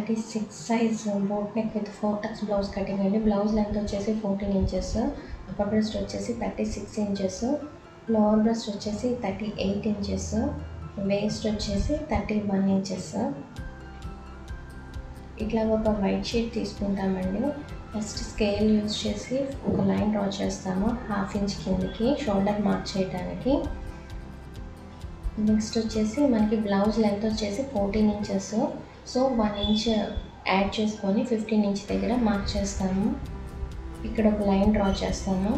Thirty six size boat neck with four tucks blouse cutting అండి blouse length వచ్చేసి fourteen inches upper breast వచ్చేసి thirty six inches lower breast వచ్చేసి thirty eight inches waist వచ్చేసి thirty one inches ఇట్లా ఒక white sheet తీసుకుంటామండి first scale use చేసి ఒక లైన్ డ్రా చేస్తాము హాఫ్ ఇంచ్ కిందకి షోల్డర్ మార్క్ చేయడానికి నెక్స్ట్ వచ్చేసి మనకి బ్లౌజ్ లెంత్ వచ్చేసి fourteen inches so one inch add చేసుకొని ఫిఫ్టీన్ ఇంచ్ దగ్గర మార్క్ చేస్తాము ఇక్కడ ఒక లైన్ డ్రా చేస్తాము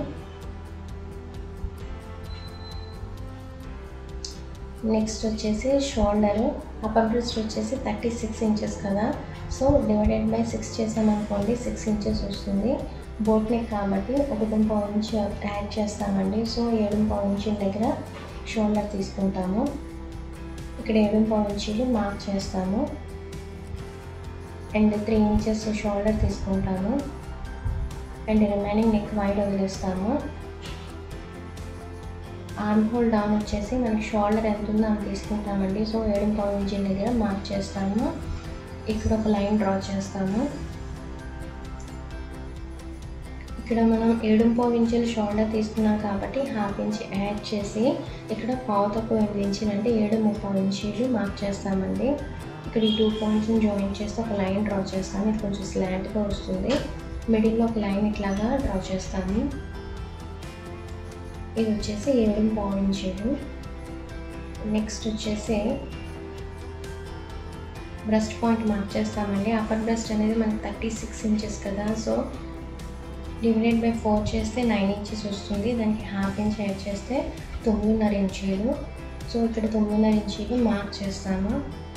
నెక్స్ట్ వచ్చేసి షోల్డర్ అప్పర్ బ్రెస్ట్ వచ్చేసి థర్టీ సిక్స్ ఇంచెస్ కదా సో డివైడెడ్ బై సిక్స్ చేసామనుకోండి సిక్స్ ఇంచెస్ వస్తుంది బోట్ నెక్ కాబట్టి ఒకటి పావు ఇంచ్ యాడ్ చేస్తామండి సో ఏడు పావు ఇంచుల దగ్గర షోల్డర్ తీసుకుంటాము ఇక్కడ ఏడు పావు ఇంచులు మార్క్ చేస్తాము అండ్ త్రీ ఇంచెస్ షోల్డర్ తీసుకుంటాము అండ్ రిమైనింగ్ నెక్ వైడ్ వదిలేస్తాము ఆర్మ్ హోల్ డౌన్ వచ్చేసి మనకి షోల్డర్ ఎంత ఉందో అంత తీసుకుంటామండి సో ఏడు పావు ఇంచుల దగ్గర మార్క్ చేస్తాము ఇక్కడ ఒక లైన్ డ్రా చేస్తాము ఇక్కడ మనం ఏడు పావు ఇంచులు షోల్డర్ తీసుకున్నాం కాబట్టి హాఫ్ ఇంచ్ యాడ్ చేసి ఇక్కడ పావు తక్కువ ఎనిమిది ఇంచులు అంటే ఏడు ముప్పావు ఇంచులు మార్క్ చేస్తామండి ఇక్కడ ఈ టూ పాయింట్స్ని జాయిన్ చేస్తే ఒక లైన్ డ్రా చేస్తాము ఇది కొంచెం స్లాంట్గా వస్తుంది మిడిల్లో ఒక లైన్ ఇట్లాగా డ్రా చేస్తాము ఇది వచ్చేసి ఏడు పావు ఇంచులు నెక్స్ట్ వచ్చేసి బ్రెస్ట్ పాయింట్ మార్క్ చేస్తామండి అప్పర్ బ్రెస్ట్ అనేది మనకి థర్టీ సిక్స్ ఇంచెస్ కదా సో డివైడెడ్ బై ఫోర్ చేస్తే నైన్ ఇంచెస్ వస్తుంది దానికి హాఫ్ ఇంచ్ యాడ్ చేస్తే తొమ్మిదిన్నర ఇంచీలు సో ఇక్కడ తొమ్మిదిన్నర ఇంచీలు మార్క్ చేస్తాము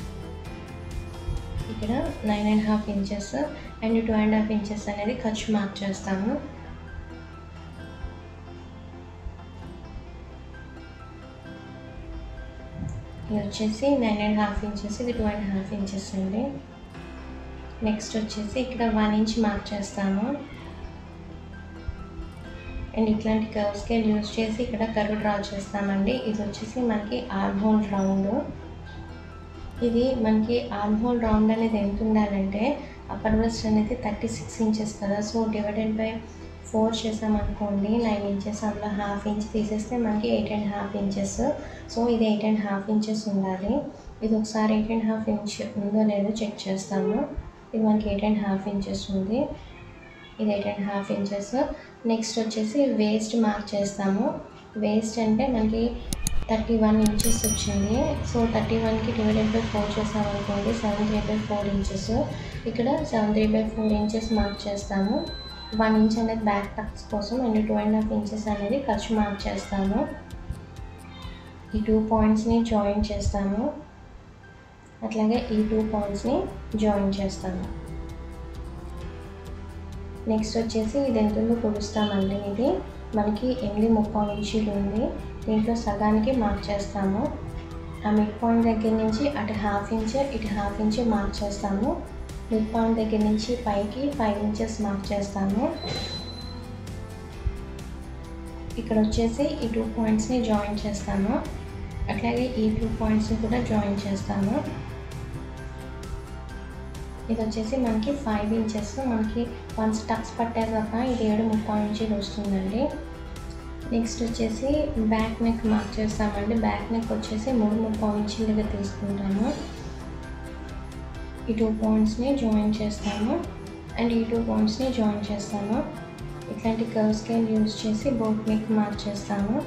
ఇక్కడ nine and half inches and two and half inches అనేది ఖర్చు మార్క్ చేస్తాము ఇది వచ్చేసి నైన్ అండ్ హాఫ్ ఇంచెస్ ఇది టూ అండ్ హాఫ్ ఇంచెస్ అండి నెక్స్ట్ వచ్చేసి ఇక్కడ వన్ ఇంచ్ మార్క్ చేస్తాము అండ్ ఇట్లాంటి కర్వ్ స్కేల్ యూజ్ చేసి ఇక్కడ కర్వ్ డ్రా చేస్తామండి ఇది వచ్చేసి మనకి ఆర్మ్ హోల్ రౌండ్ ఇది మనకి ఆర్మ్ హోల్ రౌండ్ అనేది ఎంత ఉండాలంటే అప్పర్ బ్రెస్ట్ అనేది థర్టీ సిక్స్ ఇంచెస్ కదా సో డివైడెడ్ బై ఫోర్ చేసామనుకోండి నైన్ ఇంచెస్ అందులో హాఫ్ ఇంచ్ తీసేస్తే మనకి eight and half inches so ఇది ఎయిట్ అండ్ హాఫ్ ఇంచెస్ ఉండాలి ఇది ఒకసారి ఎయిట్ అండ్ హాఫ్ ఇంచ్ ఉందో లేదో చెక్ చేస్తాము ఇది మనకి ఎయిట్ అండ్ హాఫ్ ఇంచెస్ ఉంది ఇది eight and half inches next వచ్చేసి వేస్ట్ మార్క్ చేస్తాము వేస్ట్ అంటే మనకి థర్టీ వన్ ఇంచెస్ వచ్చింది సో థర్టీ వన్కి డివైడెడ్ బై ఫోర్ చేసామనుకోండి seven three by four inches ఇక్కడ seven three by four inches mark చేస్తాము వన్ ఇంచ్ అనేది బ్యాక్ టక్స్ కోసం and two and half inches అనేది ఖర్చు మార్క్ చేస్తాము ఈ టూ పాయింట్స్ని జాయిన్ చేస్తాము అట్లాగే ఈ టూ పాయింట్స్ని జాయిన్ చేస్తాము నెక్స్ట్ వచ్చేసి ఇది ఎంత ఉందో కొలుస్తామండి ఇది మనకి ఎనిమిది ముప్పై ఇంచులు ఉంది దీంట్లో సగానికి మార్క్ చేస్తాము ఆ మిడ్ పాయింట్ దగ్గర నుంచి అటు హాఫ్ ఇంచ్ ఇటు హాఫ్ ఇంచ్ మార్క్ చేస్తాము మిడ్ పాయింట్ దగ్గర నుంచి పైకి ఫైవ్ ఇంచెస్ మార్క్ చేస్తాము ఇక్కడ వచ్చేసి ఈ టూ పాయింట్స్ని జాయిన్ చేస్తాము అట్లాగే ఈ టూ పాయింట్స్ని కూడా జాయిన్ చేస్తాము ఇది వచ్చేసి మనకి ఫైవ్ ఇంచెస్ మనకి వన్స్ టక్స్ పట్టాక ఇది ఏడు ముప్పై ఇంచులు వస్తుందండి నెక్స్ట్ వచ్చేసి బ్యాక్ నెక్ మార్క్ చేస్తామండి బ్యాక్ నెక్ వచ్చేసి మూడు ముప్పై ఇంచుల దగ్గర తీసుకుంటాము ఈ టూ పాయింట్స్ని జాయిన్ చేస్తాము అండ్ ఈ టూ పాయింట్స్ని జాయిన్ చేస్తాము ఇట్లాంటి కర్వ్ స్కేల్ యూజ్ చేసి బోట్ నెక్ మార్క్ చేస్తాము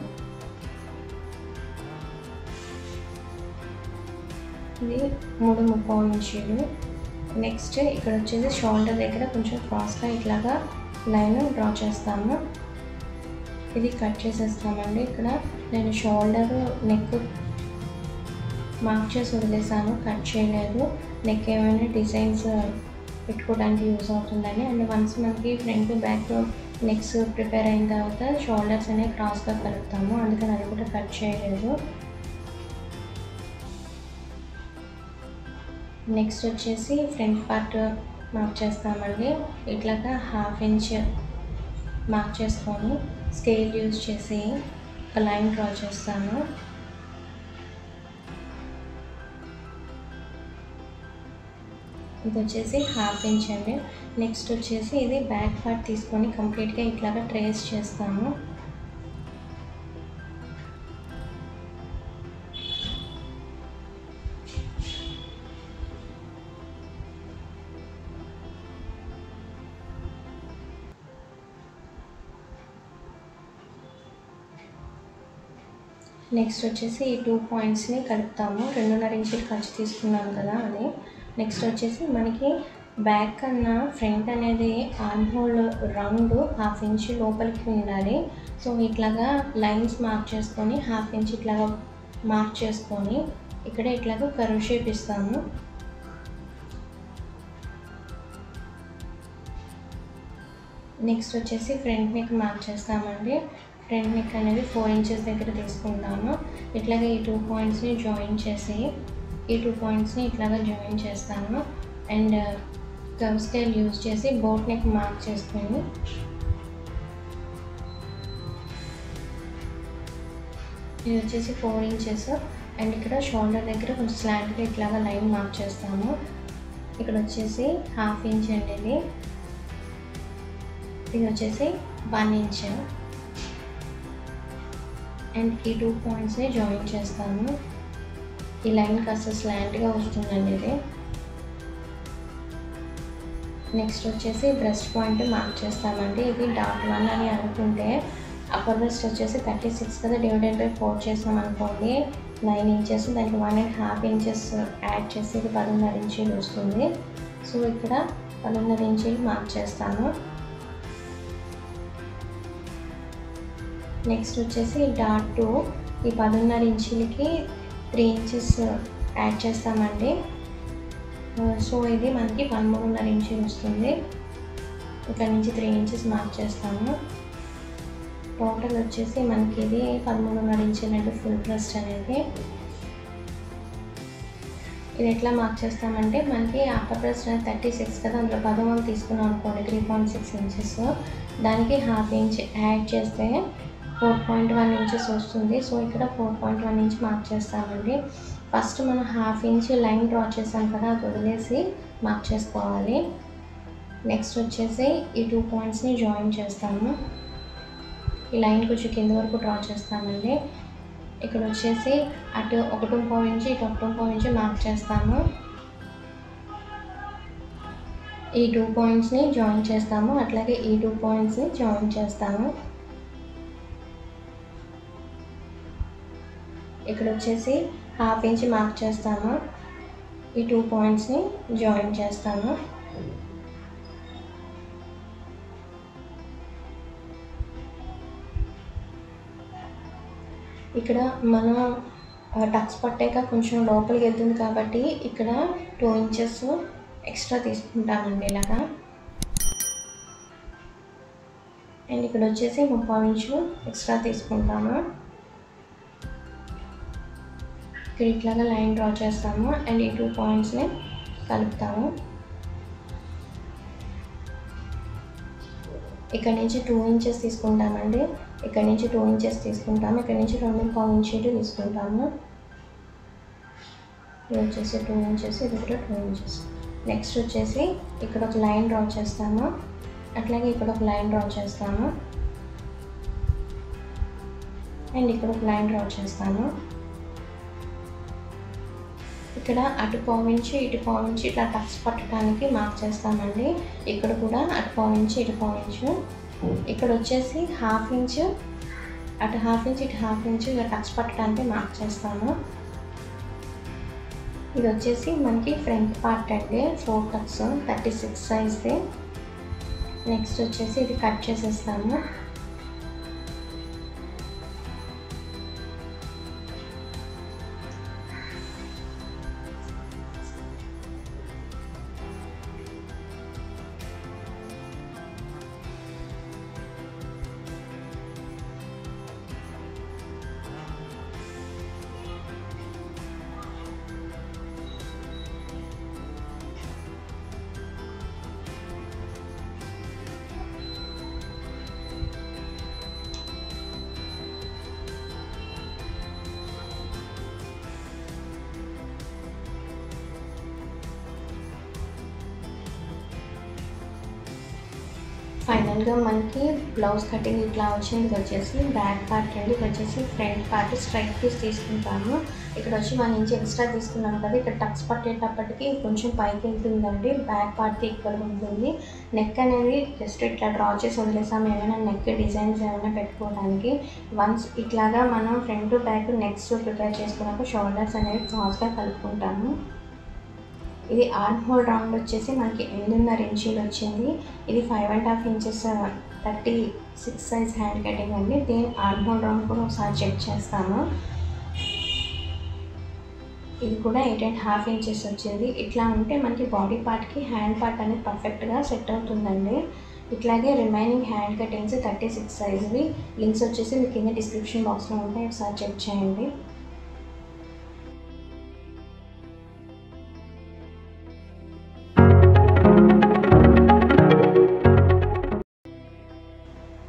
ఇది మూడు ముప్పై ఇంచులు నెక్స్ట్ ఇక్కడ వచ్చేసి షోల్డర్ దగ్గర కొంచెం క్రాస్గా ఇట్లాగా లైన్ డ్రా చేస్తాము ఇది కట్ చేసేస్తామండి ఇక్కడ నేను షోల్డర్ నెక్ మార్క్ చేసి వదిలేసాను కట్ చేయలేదు నెక్ ఏమైనా డిజైన్స్ పెట్టుకోవడానికి యూజ్ అవుతుందని అండ్ వన్స్ మనకి ఫ్రంట్ బ్యాక్ నెక్స్ ప్రిపేర్ అయిన తర్వాత షోల్డర్స్ అనేవి క్రాస్గా కలుపుతాము అందుకని అది కూడా కట్ చేయలేదు నెక్స్ట్ వచ్చేసి ఫ్రంట్ పార్ట్ మార్క్ చేస్తామండి ఇట్లాగా హాఫ్ ఇంచ్ మార్క్ చేసుకొని స్కేల్ యూజ్ చేసి ఒక లైన్ డ్రా చేస్తాను ఇది వచ్చేసి హాఫ్ ఇంచ్ అండి నెక్స్ట్ వచ్చేసి ఇది బ్యాక్ పార్ట్ తీసుకొని కంప్లీట్గా ఇట్లాగా ట్రేస్ చేస్తాము నెక్స్ట్ వచ్చేసి ఈ టూ పాయింట్స్ని కలుపుతాము రెండున్నర ఇంచులు ఖర్చు తీసుకున్నాం కదా అని నెక్స్ట్ వచ్చేసి మనకి బ్యాక్ కన్నా ఫ్రంట్ అనేది arm hole round half inch లోపలికి ఉండాలి సో ఇట్లాగా లైన్స్ మార్క్ చేసుకొని హాఫ్ ఇంచ్ ఇట్లాగా మార్క్ చేసుకొని ఇక్కడ ఇట్లాగా కరువు షేప్ ఇస్తాము నెక్స్ట్ వచ్చేసి ఫ్రంట్ నెక్ మార్క్ చేస్తామండి ఫ్రంట్ నెక్ అనేది ఫోర్ ఇంచెస్ దగ్గర తీసుకుంటాను ఇట్లాగే ఈ టూ పాయింట్స్ని జాయిన్ చేసి ఈ టూ పాయింట్స్ని ఇట్లాగా జాయిన్ చేస్తాను అండ్ కవ్ స్కేల్ యూజ్ చేసి బోట్ నెక్ మార్క్ చేసుకొని ఇది వచ్చేసి ఫోర్ ఇంచెస్ అండ్ ఇక్కడ షోల్డర్ దగ్గర కొంచెం స్లాంట్గా ఇట్లాగా లైన్ మార్క్ చేస్తాము ఇక్కడ వచ్చేసి హాఫ్ ఇంచ్ అండి ఇది ఇది వచ్చేసి వన్ ఇంచ్ అండ్ ఈ టూ పాయింట్స్ని జాయిన్ చేస్తాము ఈ లైన్ కాస్త స్లాంట్గా వస్తుందండి ఇది నెక్స్ట్ వచ్చేసి బ్రెస్ట్ పాయింట్ మార్క్ చేస్తామండి ఇది డాట్ వన్ అని అనుకుంటే అప్పర్ బ్రెస్ట్ వచ్చేసి థర్టీ సిక్స్ కదా డివైడెడ్ బై ఫోర్ చేసాం అనుకోండి నైన్ ఇంచెస్ దానికి one and half inches add చేసి ఇది పదకొండున్నర ఇంచీలు వస్తుంది సో ఇక్కడ పదకొండున్నర ఇంచీలు మార్క్ చేస్తాను నెక్స్ట్ వచ్చేసి డాట్ టూ ఈ పదకొండున్నర ఇంచులకి త్రీ ఇంచెస్ యాడ్ చేస్తామండి సో ఇది మనకి పదమూడున్నర ఇంచులు వస్తుంది ఇక్కడ నుంచి త్రీ ఇంచెస్ మార్క్ చేస్తాము టోటల్ వచ్చేసి మనకి ఇది పదమూడున్నర ఇంచులు అంటే ఫుల్ బ్రెస్ట్ అనేది ఇది ఎట్లా మార్క్ చేస్తామంటే మనకి అప్పర్ బ్రెస్ట్ అనేది థర్టీ సిక్స్ కదా అందులో పదమూడు తీసుకున్నాం అనుకోండి త్రీ పాయింట్ సిక్స్ ఇంచెస్ దానికి హాఫ్ ఇంచ్ యాడ్ చేస్తే ఫోర్ పాయింట్ వన్ ఇంచెస్ వస్తుంది సో ఇక్కడ four point one inch mark చేస్తామండి ఫస్ట్ మనం హాఫ్ ఇంచ్ లైన్ డ్రా చేసాం కదా అది వదిలేసి మార్క్ చేసుకోవాలి నెక్స్ట్ వచ్చేసి ఈ టూ పాయింట్స్ని జాయిన్ చేస్తాము ఈ లైన్ కొంచెం కింద వరకు డ్రా చేస్తామండి ఇక్కడ వచ్చేసి అటు ఒకటో పావు ఇంచు ఇటు ఒకటో పావు ఇంచు మార్క్ చేస్తాము ఈ టూ పాయింట్స్ని జాయిన్ చేస్తాము అట్లాగే ఈ టూ పాయింట్స్ని జాయిన్ చేస్తాము ఇక్కడ వచ్చేసి హాఫ్ ఇంచ్ మార్క్ చేస్తాము ఈ టూ పాయింట్స్ని జాయిన్ చేస్తాము ఇక్కడ మనం టక్స్ పట్టాక కొంచెం లోపలికి వెళ్తుంది కాబట్టి ఇక్కడ టూ ఇంచెస్ ఎక్స్ట్రా తీసుకుంటామండి ఇలాగా అండ్ ఇక్కడ వచ్చేసి ముప్పై ఇంచు ఎక్స్ట్రా తీసుకుంటాము ఇక్కడ ఇట్లాగా లైన్ డ్రా చేస్తాము అండ్ ఈ టూ పాయింట్స్ని కలుపుతాము ఇక్కడ నుంచి టూ ఇంచెస్ తీసుకుంటామండి ఇక్కడ నుంచి టూ ఇంచెస్ తీసుకుంటాము ఇక్కడ నుంచి రెండు పావు ఇంచీలు తీసుకుంటాము ఇది వచ్చేసి టూ ఇంచెస్ ఇది కూడా టూ ఇంచెస్ నెక్స్ట్ వచ్చేసి ఇక్కడ ఒక లైన్ డ్రా చేస్తాము అట్లాగే ఇక్కడ ఒక లైన్ డ్రా చేస్తాము అండ్ ఇక్కడ ఒక లైన్ డ్రా చేస్తాము ఇక్కడ అటు పావించి ఇటు పావించి ఇట్లా టక్స్ పట్టడానికి మార్క్ చేస్తామండి ఇక్కడ కూడా అటు పావించి ఇటు పావించు ఇక్కడ వచ్చేసి హాఫ్ ఇంచ్ అటు హాఫ్ ఇంచ్ ఇటు హాఫ్ ఇంచ్ ఇలా టక్స్ పట్టడానికి మార్క్ చేస్తాము ఇది వచ్చేసి మనకి ఫ్రంట్ పార్ట్ అండి ఫోర్ టక్స్ థర్టీ సిక్స్ సైజ్ది నెక్స్ట్ వచ్చేసి ఇది కట్ చేసేస్తాము ఫైనల్గా మనకి బ్లౌజ్ కటింగ్ ఇట్లా వచ్చింది ఇది వచ్చేసి బ్యాక్ పార్ట్ అండి ఇది వచ్చేసి ఫ్రంట్ పార్ట్ స్ట్రైట్ పీస్ తీసుకుంటాము ఇక్కడ వచ్చి వన్ ఇంచ్ ఎక్స్ట్రా తీసుకున్నాం కదా ఇక్కడ టక్స్ పట్టేటప్పటికి కొంచెం పైకి వెళ్తుందండి బ్యాక్ పార్ట్ ఈక్వల్గా ఉంటుంది నెక్ అనేది జస్ట్ ఇట్లా డ్రా చేసి వదిలేసాం ఏమైనా నెక్ డిజైన్స్ ఏమైనా పెట్టుకోవడానికి వన్స్ ఇట్లాగా మనం ఫ్రంట్ బ్యాక్ నెక్స్ట్ ప్రిపేర్ చేసుకున్నాక షోల్డర్స్ అనేవి క్రాస్గా కలుపుకుంటాము ఇది ఆర్మ్ హోల్ రౌండ్ వచ్చేసి మనకి ఎనిమిదిన్నర ఇంచీలు వచ్చింది ఇది five and half inches thirty six size hand cutting అండి దీని ఆర్మ్ హోల్ రౌండ్ కూడా ఒకసారి చెక్ చేస్తాము ఇది కూడా ఎయిట్ అండ్ హాఫ్ ఇంచెస్ వచ్చింది ఇట్లా ఉంటే మనకి బాడీ పార్ట్కి హ్యాండ్ పార్ట్ అనేది పర్ఫెక్ట్గా సెట్ అవుతుందండి ఇట్లాగే remaining hand cuttings thirty six సైజ్వి లింక్స్ వచ్చేసి మీకు కింద డిస్క్రిప్షన్ బాక్స్లో ఉంటాయి ఒకసారి చెక్ చేయండి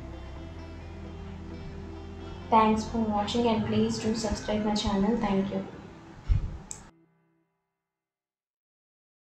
Thanks for watching and please do subscribe my channel. Thank you.